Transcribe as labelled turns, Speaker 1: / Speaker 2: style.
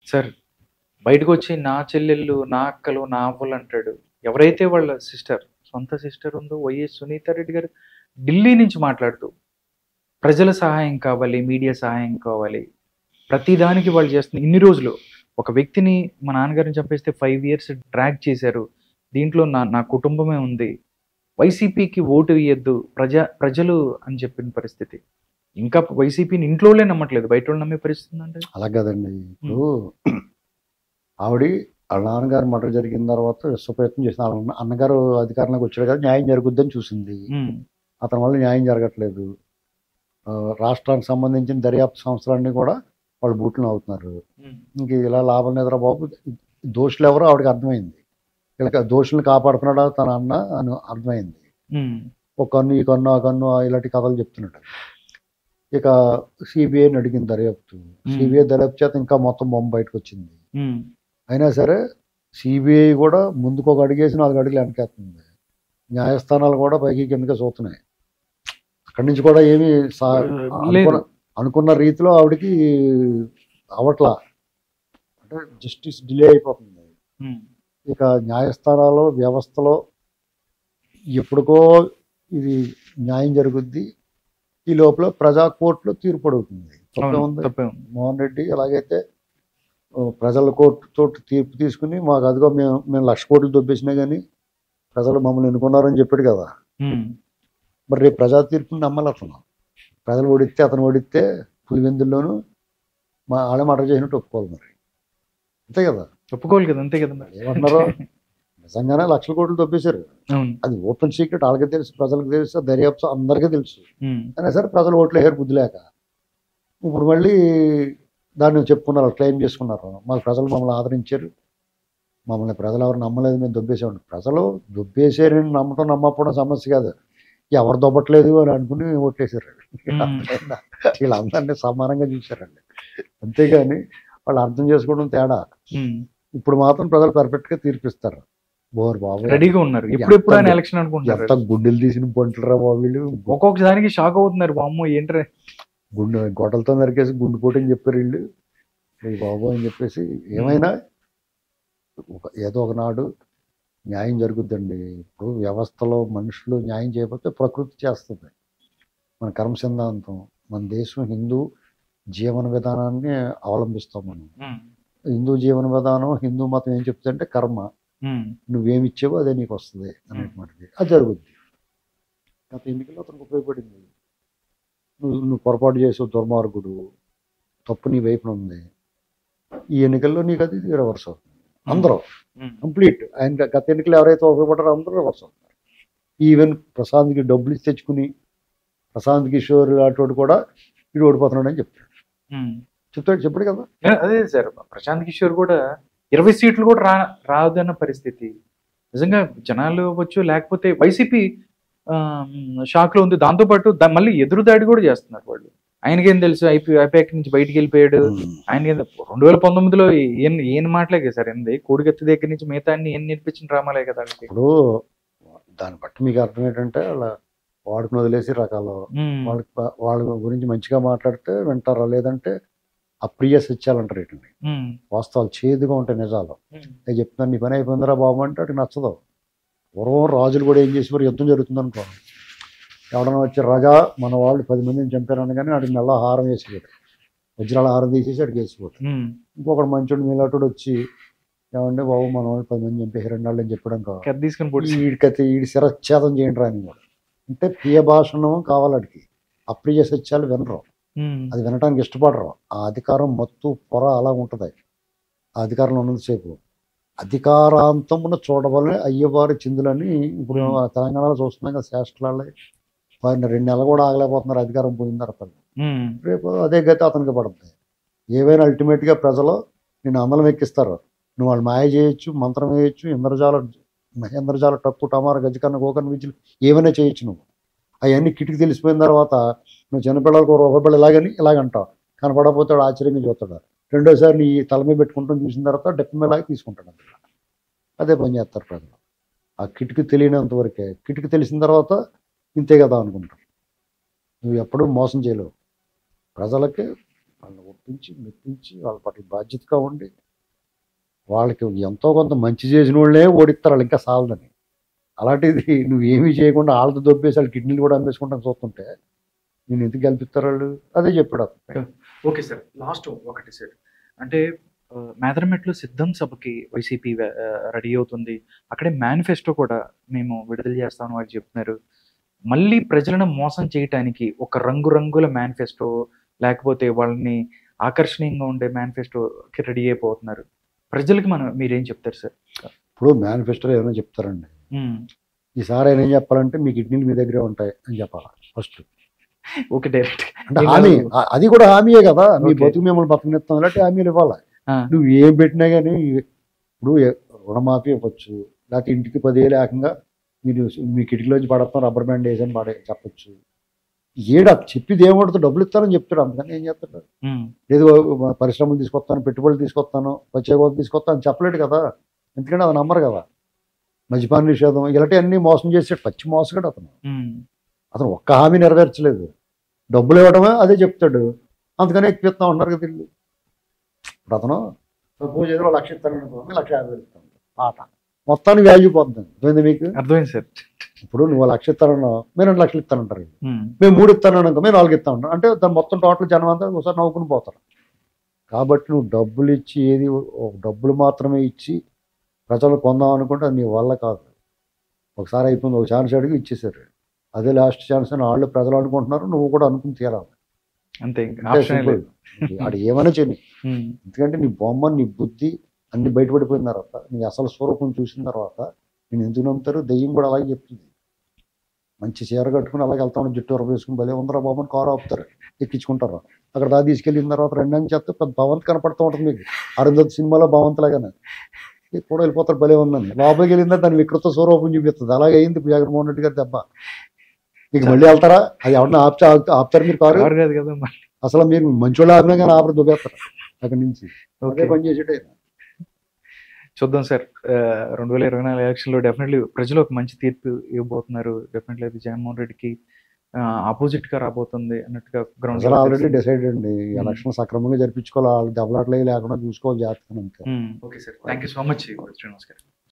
Speaker 1: Sir బయటకు వచ్చి నా చెల్లెళ్ళు నా అక్కలు నా అవ్వలు అంటాడు ఎవరైతే వాళ్ళ సిస్టర్ సొంత సిస్టర్ ఉందో వైఎస్ సునీత రెడ్డి గారు ఢిల్లీ నుంచి మాట్లాడుతూ ప్రజల సహాయం కావాలి మీడియా సహాయం కావాలి ప్రతి దానికి వాళ్ళు చేస్తున్న ఇన్ని రోజులు ఒక వ్యక్తిని మా నాన్నగారిని చంపేస్తే ఫైవ్ ఇయర్స్ ట్రాక్ చేశారు దీంట్లో నా నా కుటుంబమే ఉంది వైసీపీకి ఓటు ఇయ్యద్దు ప్రజా ప్రజలు అని చెప్పిన పరిస్థితి ఇంకా వైసీపీని ఇంట్లోనే నమ్మట్లేదు బయట వాళ్ళు నమ్మే పరిస్థితి ఉందంటే
Speaker 2: అలా కదండి ఇప్పుడు ఆవిడ వాళ్ళ నాన్నగారు మర్డర్ జరిగిన తర్వాత విశ్వ ప్రయత్నం చేసిన వాళ్ళ అన్న- అన్నగారు అధికారంలోకి వచ్చాడు కదా న్యాయం జరుగుద్దని చూసింది అతని వల్ల న్యాయం జరగట్లేదు ఆ, రాష్ట్రానికి సంబంధించిన దర్యాప్తు సంస్థలన్నీ కూడా వాళ్ళు బూట్లు అవుతున్నారు ఇంక ఇలా లాభం లేదురా బాబు దోషులు ఎవరో ఆవిడకి అర్థమైంది ఇలా దోషుల్ని కాపాడుతున్నాడా తన అన్న అని అర్థమైంది ఒక కన్ను ఈ కన్ను ఆ కన్ను ఆ ఇలాంటి కథలు చెప్తున్నాడు ఇక సిబిఐని అడిగింది దర్యాప్తు సిబిఐ దర్యాప్తు చేత ఇంకా మొత్తం బొమ్మ బయటకు వచ్చింది అయినా సరే సిబిఐ కూడా ముందుకు ఒక అడిగేసి నాలుగు అడుగులు వెనకేస్తుంది న్యాయస్థానాలు కూడా పైకి కిందకే చూస్తున్నాయి అక్కడి నుంచి కూడా ఏమి సా-
Speaker 1: లేదు
Speaker 2: అనుకున్న- అనుకున్న రీతిలో ఆవిడకి అవట్లా అంటే జస్టిస్ డిలే అయిపోతుంది
Speaker 1: ఉమ్.
Speaker 2: ఇక న్యాయస్థానాలు వ్యవస్థలో ఎప్పటికో ఇది న్యాయం జరుగుద్ది ఈ లోపల ప్రజా కోర్టులో తీర్పు అడుగుతుంది తప్పే
Speaker 1: అవును,
Speaker 2: ఉంది
Speaker 1: తప్పే ఉంది
Speaker 2: మోహన్ రెడ్డి ఎలాగైతే ఆ, ప్రజల కోర్టు తోటి తీర్పు తీసుకుని మాకు అదిగో మేము మేము లక్ష కోట్లు దొబ్బేసినా కానీ ప్రజలు మమ్మల్ని ఎన్నుకున్నారని చెప్పాడు కదా
Speaker 1: ఉమ్.
Speaker 2: మరి రేపు ప్రజా తీర్పుని నమ్మాలి అతను ప్రజలు ఓడిస్తే అతను ఓడిస్తే పులివెందుల్లోనూ మా ఆడ మర్డర్ చేసినట్టు ఒప్పుకోవాలి మరి అంతే కదా
Speaker 1: ఒప్పుకోవాలి కదా అంతే కదా మరి
Speaker 2: ఏమంటున్నారో నిజంగానే లక్షల కోట్లు దొబ్బేశారు
Speaker 1: అవును
Speaker 2: అది ఓపెన్ సీక్రెట్ వాళ్ళకి తెలుసు ప్రజలకు తెలుసు దర్యాప్తు అందరికీ తెలుసు
Speaker 1: ఉమ్.
Speaker 2: అయినా సరే ప్రజలు ఓట్లు వేయరు బుద్ధి లేక ఇప్పుడు మళ్ళీ దాన్ని చెప్పుకున్నారు క్లెయిమ్ చేసుకున్నారు మా ప్రజలు మమ్మల్ని ఆదరించారు మమ్మల్ని ప్రజలు ఎవరు నమ్మలేదు మేము దొబ్బేసామండి ప్రజలు దొబ్బేసారని నమ్మటం నమ్మకపోవడం సమస్య కాదు ఎవరు దొబ్బట్లేదు అని అనుకుని ఓట్లేసారు
Speaker 1: ఉమ్.
Speaker 2: వీళ్ళందరినీ సమానంగా చూశారండి అంతేగాని వాళ్ళు అర్థం చేసుకోవడం తేడా
Speaker 1: ఉమ్.
Speaker 2: ఇప్పుడు మాత్రం ప్రజలు పర్ఫెక్ట్ గా తీర్పిస్తారు బోర్ బాబు
Speaker 1: రెడీగా ఉన్నారు ఎప్పుడెప్పుడు ఆయన ఎలక్షన్ అనుకుంటున్నారు
Speaker 2: ఎంత గుండెలు తీసిన పొంటలరా బాబు వీళ్ళు
Speaker 1: ఒక్కొక్కసారికి షాక్ అవుతున్నారు బామ్మ ఏంట్రా
Speaker 2: గుండె గొడవలతో నరికేసి గుండు పోటీ అని చెప్పారు వీళ్ళు ఈ బాబు అని చెప్పేసి ఏమైనా ఒక- ఏదో ఒకనాడు న్యాయం జరుగుద్దండి ఇప్పుడు వ్యవస్థలో మనుషులు న్యాయం చేయకపోతే ప్రకృతి చేస్తుంది మన కర్మ సిద్ధాంతం మన దేశం హిందూ జీవన విధానాన్ని అవలంబిస్తాం మనం
Speaker 1: ఉమ్.
Speaker 2: హిందూ జీవన విధానం హిందూ మతం ఏం చెప్తుందంటే కర్మ
Speaker 1: ఉమ్.
Speaker 2: నువ్వేమి ఇచ్చావో అదే నీకు వస్తుంది అనేటువంటిది అది జరుగుద్ది గత ఎన్నికల్లో అతనికి ఉపయోగపడింది నువ్వు నువ్వు పొరపాటు చేసావు దుర్మార్గుడు తప్పు నీ వైపున ఉంది ఈ ఎన్నికల్లో నీకు అది రివర్స్ అవుతుంది అందరూ
Speaker 1: ఉమ్.
Speaker 2: కంప్లీట్ ఆయన గ- గత ఎన్నికలు ఎవరైతే ఉపయోగపడ్డారో అందరూ రివర్స్ అవుతున్నారు ఈవెన్ ప్రశాంత్కి డబ్బులు ఇచ్చి తెచ్చుకుని ప్రశాంత్ కిషోర్ అటువంటి కూడా వీడు ఓడిపోతున్నాడు అని చెప్తాడు
Speaker 1: ఉమ్.
Speaker 2: చెప్తాడు చెప్పాడు కదా
Speaker 1: ఏ, అదే సార్ ప్రశాంత్ కిషోర్ కూడా ఇరవై సీట్లు కూడా రా రాదన్న పరిస్థితి నిజంగా జనాలు అవ్వచ్చు లేకపోతే వైసీపీ షాక్ లో ఉంది దాంతో పాటు దా- మళ్ళీ ఎదురుదాడి కూడా చేస్తున్నారు వాళ్ళు ఆయనకేం తెలుసు ఐపీ ఐపాక్ నుంచి బయటికి వెళ్ళిపోయాడు ఆయన రెండు వేల పంతొమ్మిదిలో ఏం ఏం మాటలే కదా సార్ ఏంది కోడిగత్తి దగ్గర నుంచి మిగతా అన్ని ఏం నేర్పించిన డ్రామాలే కదా వాళ్ళకి
Speaker 2: ఇప్పుడు దాన్ని బట్టి మీకు అర్థం ఏంటంటే అలా వాడుకుని వదిలేసి రకాలు
Speaker 1: ఉమ్.
Speaker 2: వాళ్ళకి ప- వాళ్ళ గురించి మంచిగా మాట్లాడితే వింటారా లేదంటే అప్రియ సత్యాలంటారు వీటిని
Speaker 1: ఉమ్.
Speaker 2: వాస్తవాలు చేదుగా ఉంటాయి నిజాలు
Speaker 1: ఉమ్.
Speaker 2: నేను చెప్తున్నాను నీ పని అయిపోయిందిరా బాబు అంటే అటు నచ్చదు పూర్వం రాజులు కూడా ఏం చేసేవారు యుద్ధం జరుగుతుంది అనుకో ఎవడన్నా వచ్చి రాజా మన వాళ్ళు పది మందిని చంపారని కానీ అడిగి నల్ల హారం వేసిపోతాడు వజ్రాల హారం తీసేసి అడిగి వేసిపోతాడు
Speaker 1: ఉమ్.
Speaker 2: ఇంకొకడు మంచోడు మీలాటోడు వచ్చి ఏమంటే బాబు మన వాళ్ళు పది మంది చంపేసి రెండు వాళ్ళు అని చెప్పడం కావాలి
Speaker 1: కత్తి తీసుకుని పొడి
Speaker 2: వీడికైతే వీడి శిరచ్ఛేదం చేయండి రాని వాడు అంటే ప్రియ భాషణం కావాలి వాడికి అప్రియ సత్యాలు వినరు అది వినడానికి ఇష్టపడరు ఆ అధికారం మత్తు పొర అలా ఉంటుంది ఆ అధికారంలో ఉన్నంతసేపు అధికారాంతమున చూడవలనే అయ్యవారి చిందులని ఇప్పుడు
Speaker 1: Hmm.
Speaker 2: తెలంగాణలో చూస్తున్నాం కదా శాస్త్రాలే వారిని రెండు నెలలు కూడా ఆగలేకపోతున్నారు అధికారం పోయిన తర్వాత
Speaker 1: ఉమ్.
Speaker 2: రేపు అదే గతి అతనికి పడుతుంది ఏవైనా అల్టిమేట్గా ప్రజలు నేను అందలం ఎక్కిస్తారు నువ్వు వాళ్ళు మాయ చేయొచ్చు మంత్రం వేయొచ్చు ఇంద్రజాల మహేంద్రజాల టప్పు టమార గజకన్న గోకన్న విద్యలు ఏమైనా చేయొచ్చు నువ్వు అవన్నీ కిటికి తెలిసిపోయిన తర్వాత నువ్వు చిన్నపిల్లలకు ఒక పిల్ల ఇలాగని ఇలాగంటావు కనపడకపోతే వాడు ఆశ్చర్యంగా చూస్తాడు రెండోసారి నీ తల మీద పెట్టుకుంటాం చూసిన తర్వాత డెప్ప మీద లాగి తీసుకుంటాడు అంతే. అదే పని చేస్తారు ప్రజలు ఆ కిటికీ తెలియనంత వరకే కిటికీ తెలిసిన తర్వాత ఇంతే కదా అనుకుంటాం నువ్వు ఎప్పుడూ మోసం చేయలేవు ప్రజలకి వాళ్ళు ఒప్పించి మెప్పించి వాళ్ళ పట్ల బాధ్యతగా ఉండి వాళ్ళకి ఎంతో కొంత మంచి చేసిన వాళ్ళే ఓడిస్తారు వాళ్ళు ఇంకా సాలదని అలాంటిది నువ్వు ఏమీ చేయకుండా వాళ్ళతో దొబ్బేసి వాళ్ళ కిడ్నీలు కూడా అమ్మేసుకుంటాను చూస్తుంటే నేను ఎందుకు గెలిపిస్తారు వాళ్ళు అదే చెప్పాడు అతను
Speaker 1: ఓకే సార్ లాస్ట్ ఒకటి సార్ అంటే ఆ, మేదరమెట్లో సిద్ధం సభకి వైసీపీ రెడీ అవుతుంది అక్కడే మేనిఫెస్టో కూడా మేము విడుదల చేస్తామని వాళ్ళు చెప్తున్నారు మళ్ళీ ప్రజలను మోసం చేయటానికి ఒక రంగురంగుల మేనిఫెస్టో లేకపోతే వాళ్ళని ఆకర్షణీయంగా ఉండే మేనిఫెస్టోకి రెడీ అయిపోతున్నారు ప్రజలకి మనం మీరేం చెప్తారు సార్
Speaker 2: ఇప్పుడు మేనిఫెస్టోలో ఏమైనా చెప్తారండి ఈసారి ఆయన ఏం చెప్పాలంటే మీ కిడ్నీలు మీ దగ్గరే ఉంటాయి అని చెప్పాలి ఫస్ట్
Speaker 1: ఓకే డైరెక్ట్
Speaker 2: అంటే హామీ ఆ- అది కూడా హామీయే కదా మీ
Speaker 1: Okay.
Speaker 2: బతుకు మిమ్మల్ని బతకనిస్తాం అలాంటి హామీలు ఇవ్వాలి నువ్వు ఏం పెట్టినా కానీ ఇప్పుడు ఏ- రుణమాఫీ ఇవ్వచ్చు లేకపోతే ఇంటికి పదివేలు ఏకంగా మీరు మీ కిటికీలోంచి పడతాం రబ్బర్ బ్యాండ్ వేసని పడే చెప్పచ్చు ఏడా చెప్పిది ఏమడుతుంది డబ్బులు ఇస్తానని చెప్తాడు అందుకని ఏం చేస్తాడు లేదు పరిశ్రమలు తీసుకొస్తాను పెట్టుబడులు తీసుకొస్తాను వచ్చే వాళ్ళు తీసుకొస్తాను చెప్పలేడు కదా ఎందుకంటే అది నమ్మరు కదా మద్యపాన నిషేధం ఇలాంటి అన్ని మోసం చేసాడు పచ్చి మోసగాడు అతను అతను ఒక్క హామీ నెరవేర్చలేదు డబ్బులు ఇవ్వడమే అదే చెప్తాడు అందుకనే ఎక్కువ ఉన్నారు కదా వీళ్ళు ఇప్పుడు అతను సపోజ్ ఏదో లక్ష ఇస్తాను అనుకో లక్ష యాభై వేలు ఇస్తాను పాట మొత్తానికి వాల్యూ పోతుంది అర్థమైంది మీకు
Speaker 1: అర్థమైంది సార్
Speaker 2: ఇప్పుడు నువ్వు లక్ష ఇస్తానన్నా మేము రెండు లక్షలు ఇస్తానంటారు వీళ్ళు. మేము మూడు ఇస్తాను అనుకో మేము నాలుగు ఇస్తాను అంటారు అంటే దాని మొత్తం టోటల్ జనం అంతా ఒకసారి నవ్వుకుని పోతారు కాబట్టి నువ్వు డబ్బులు ఇచ్చి ఏది ఒక డబ్బులు మాత్రమే ఇచ్చి ప్రజలు కొందాం అనుకుంటే అది నీ వల్ల కాదు ఒకసారి అయిపోయింది ఒక ఛాన్స్ అడిగి ఇచ్చేసారు అదే లాస్ట్ ఛాన్స్ అని వాళ్ళు ప్రజలు అనుకుంటున్నారు నువ్వు కూడా అనుకుని తీరాలి
Speaker 1: అంతే ఇంకా
Speaker 2: అంతే
Speaker 1: ఆప్షన్
Speaker 2: simple.
Speaker 1: లేదు
Speaker 2: ఆడు ఏమైనా చేయని
Speaker 1: ఉమ్,
Speaker 2: ఎందుకంటే నీ బొమ్మ నీ బుద్ధి అన్ని బయటపడిపోయిన తర్వాత నీ అసలు స్వరూపం చూసిన తర్వాత నేను ఎందుకు నమ్ముతారు దెయ్యం కూడా అలాగే చెప్తుంది మంచి చీర కట్టుకుని అలాగే వెళ్తాను జుట్టు వరకు వేసుకుని భలే ఉందరా బాబు అని కారు ఆపుతారు ఎక్కించుకుంటారు అక్కడ దా తీసుకెళ్ళిన తర్వాత రెండని చెప్తే పెద్ద భవంత్ కనపడుతూ ఉంటుంది మీకు అరుంధతి సినిమాలో భవంత్ లాగానే ఇది కూడా వెళ్ళిపోతారు భలే ఉందని లోపలికి వెళ్ళిందా దాని వికృత స్వరూపం చూపిస్తుంది అలాగే అయింది ఇప్పుడు జగన్మోహన్ రెడ్డి గారి దెబ్బ మీకు మళ్ళీ వెళ్తారా అది ఎవరిని ఆపుతా ఆపుతారు మీరు కారు
Speaker 1: కారు కాదు కదా మళ్ళీ.
Speaker 2: అసలు మీరు మంచోళ్ళు ఆపినా కానీ ఆపరు దుబ్బేస్తారు అక్కడి నుంచి అదే
Speaker 1: ఓకే
Speaker 2: పని చేసేటే
Speaker 1: చూద్దాం సార్ రెండు వేల ఇరవై నాలుగు ఎలక్షన్లో డెఫినెట్లీ ప్రజలు ఒక మంచి తీర్పు ఇవ్వబోతున్నారు డెఫినెట్లీ అది జగన్మోహన్ రెడ్డికి ఆపోజిట్ గా రాబోతుంది అన్నట్టుగా గ్రౌండ్
Speaker 2: అసలు ఆల్రెడీ డిసైడ్ అండి ఈ ఎలక్షన్ సక్రమంగా జరిపించుకోవాలి వాళ్ళు దెబ్బలాట్లే లేకుండా చూసుకోవాలి జాగ్రత్తగా అంతే
Speaker 1: okay sir thank you so much Srinivas గారు